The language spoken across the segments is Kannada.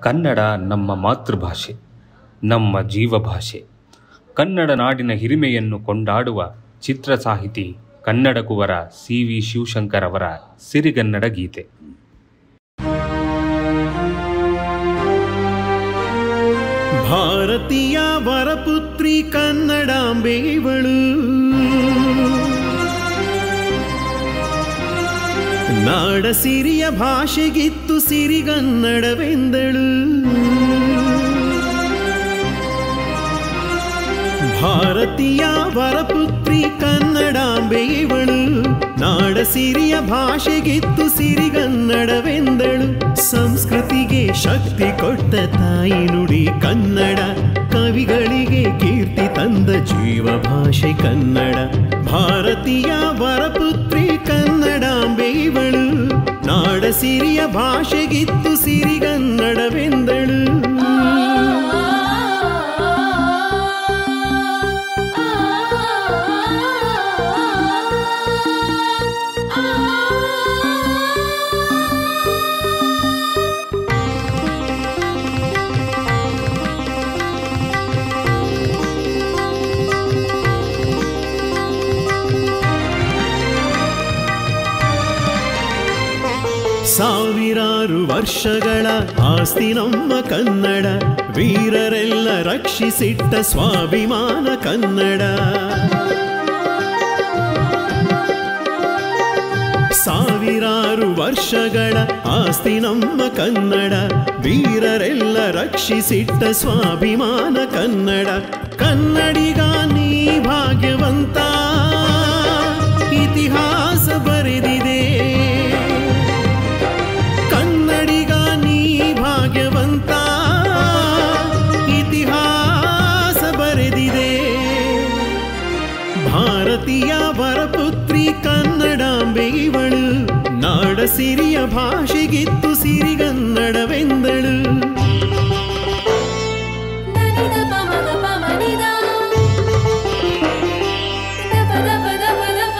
ಕನ್ನಡ ನಮ್ಮ ಮಾತೃಭಾಷೆ ನಮ್ಮ ಜೀವಭಾಷೆ ಕನ್ನಡ ನಾಡಿನ ಹಿರಿಮೆಯನ್ನು ಕೊಂಡಾಡುವ ಚಿತ್ರ ಸಾಹಿತಿ ಕನ್ನಡ ಕುವರ ಸಿ ವಿ ಶಿವಶಂಕರ್ ಅವರ ಸಿರಿಗನ್ನಡ ಗೀತೆ ಭಾರತೀಯ ವರಪುತ್ರಿ ಕನ್ನಡಾಂಬೆಯವಳು ನಾಡ ಸಿರಿಯ ಭಾಷೆಗಿತ್ತು ಸಿರಿಗನ್ನಡವೆಂದಳು ಭಾರತೀಯ ವರಪುತ್ರಿ ಕನ್ನಡಾಂಬೆಯವಳು ನಾಡ ಸಿರಿಯ ಭಾಷೆಗಿತ್ತು ಸಿರಿಗನ್ನಡವೆಂದಳು ಸಂಸ್ಕೃತಿಗೆ ಶಕ್ತಿ ಕೊಟ್ಟ ತಾಯಿ ನುಡಿ ಕನ್ನಡ ಕವಿಗಳಿಗೆ ಕೀರ್ತಿ ತಂದ ಜೀವ ಭಾಷೆ ಕನ್ನಡ ಭಾರತೀಯ ವರಪುತ್ರಿ ಕನ್ನಡಾಂಬೆಯವಳು ನಾಡ ಸಿರಿಯ ಭಾಷೆಗಿತ್ತು ಸಿರಿಗನ್ನಡವೆಂದಳು ಸಾವಿರಾರು ವರ್ಷಗಳ ಆಸ್ತಿ ನಮ್ಮ ಕನ್ನಡ ವೀರರೆಲ್ಲ ರಕ್ಷಿಸಿಟ್ಟ ಸ್ವಾಭಿಮಾನ ಕನ್ನಡ ಸಾವಿರಾರು ವರ್ಷಗಳ ಆಸ್ತಿ ನಮ್ಮ ಕನ್ನಡ ವೀರರೆಲ್ಲ ರಕ್ಷಿಸಿಟ್ಟ ಸ್ವಾಭಿಮಾನ ಕನ್ನಡ ಕನ್ನಡಿಗ ನೀ ಭಾಗ್ಯವಂತ ಇತಿಹಾಸ ಬರೆದಿದೆ ಕನ್ನಡಿಗ ನೀ ಭಾಗ್ಯವಂತ ಇತಿಹಾಸ ಬರೆದಿದೆ ಭಾರತೀಯ ವರಪುತ್ರಿ ಕನ್ನಡಾಂಬೆಯವಳು ನಾಡ ಸಿರಿಯ ಭಾಷೆಗಿತ್ತು ಸಿರಿಗನ್ನಡವೆಂದಳು ದನಿದ ಪಮಗ ಪಮನಿದ ದಪ ದಪ ದಪ ದಪ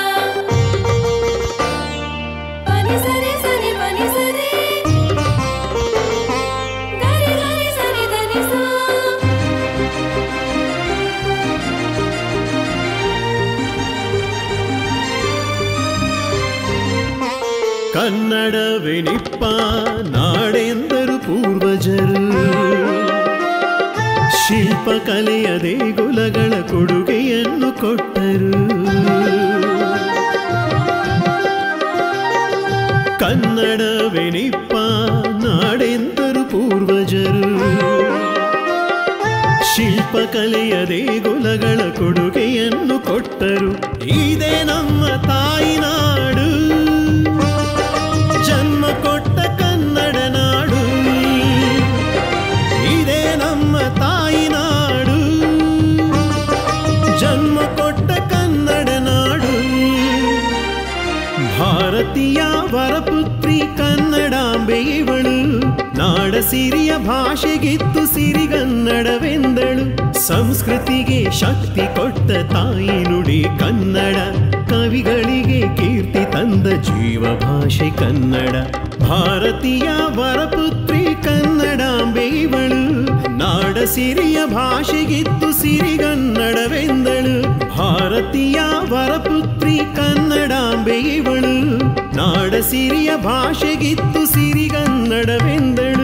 ಪನಿ ಸರಿ ಸರಿ ಪನಿ ಸರಿ ಗರಿ ಗರಿ ಸರಿ ಧನಿ ಸಾ ಕನ್ನಡವೇ ನಿಪ್ಪ ನಾಡೆಂದರು ಪೂರ್ವಜರು ಶಿಲ್ಪಕಲೆಯ ದೇಗುಲಗಳ ಕೊಡುಗೆಯನ್ನು ಕೊಟ್ಟರು ಕನ್ನಡವೇ ನಿಪ್ಪ ನಾಡೆಂದರು ಪೂರ್ವಜರು ಶಿಲ್ಪಕಲೆಯ ದೇಗುಲಗಳ ಕೊಡುಗೆಯನ್ನು ಕೊಟ್ಟರು ಇದೇ ನಮ್ಮ ತಾಯಿ ನಾಡು ಜನ್ಮ ಕೊಟ್ಟ ಕನ್ನಡ ನಾಡು ಇದೇ ನಮ್ಮ ತಾಯಿ ನಾಡು ಜನ್ಮ ಕೊಟ್ಟ ಕನ್ನಡ ನಾಡು ಭಾರತೀಯ ವರಪುತ್ರಿ ಕನ್ನಡಾಂಬೆಯವಳು ನಾಡ ಸಿರಿಯ ಭಾಷೆಗಿತ್ತು ಸಿರಿಗನ್ನಡವೆಂದಳು ಸಂಸ್ಕೃತಿಗೆ ಶಕ್ತಿ ಕೊಟ್ಟ ತಾಯಿ ನುಡಿ ಕನ್ನಡ ಕವಿಗಳಿಗೆ ಕೀರ್ತಿ ತಂದ ಜೀವ ಭಾಷೆ ಕನ್ನಡ ಭಾರತೀಯ ವರಪುತ್ರಿ ಕನ್ನಡಾಂಬೆಯವಳು ನಾಡ ಸಿರಿಯ ಭಾಷೆಗಿತ್ತು ಸಿರಿಗನ್ನಡವೆಂದಳು ಭಾರತೀಯ ವರಪುತ್ರಿ ಕನ್ನಡಾಂಬೆಯವಳು ನಾಡ ಸಿರಿಯ ಭಾಷೆಗಿತ್ತು ಸಿರಿಗನ್ನಡವೆಂದಳು